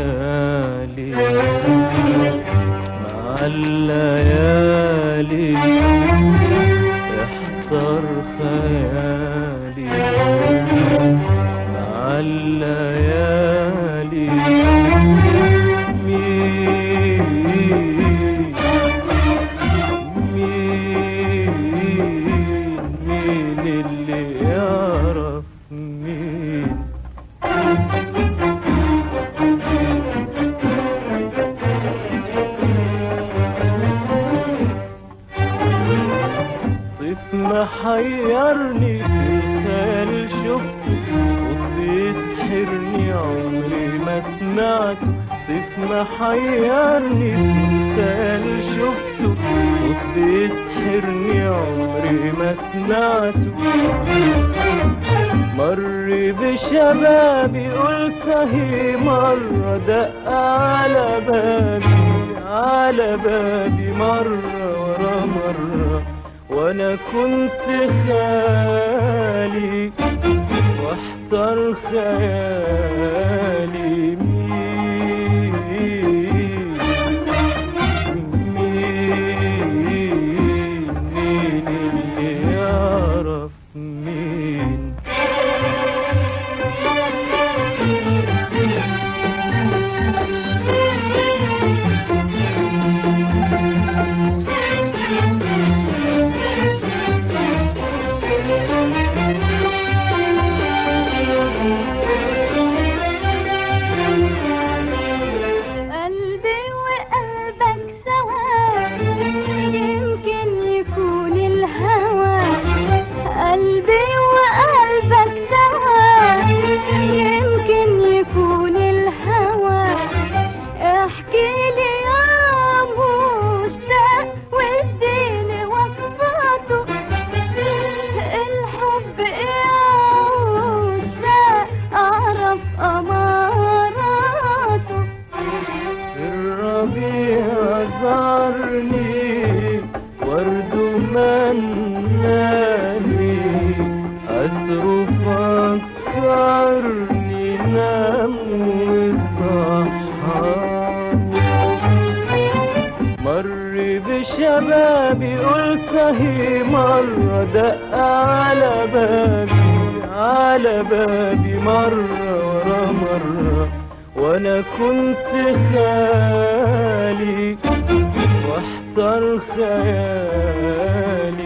الليالي مع الليالي احضر خيالي مع الليالي مين مين مين اللي يعرف مين طيف محيرني في خيال شفته صوت بيسحرني عمري ما سمعته طيف محيرني في خيال شفته صوت بيسحرني عمري ما سمعته مر بشبابي قلت هي مرة دق على بابي على بابي مرة ورا مرة وانا كنت خالي واحتر خيالي مين مين مين اللي يعرف مين قلبي وقلبك سوا يمكن يكون الهوى قلبي وقلبك سوا يمكن يكون الهوى احكي لي يا مشتاق واديني وصفاته الحب يا عشاق اعرف اماراته الربيع زارني ورد مناني عطر فكرني نام وصحاني مر بشبابي قلت هي مرة دق على بابي على بابي مرة ورا مرة وانا كنت خالي واحتر خيالي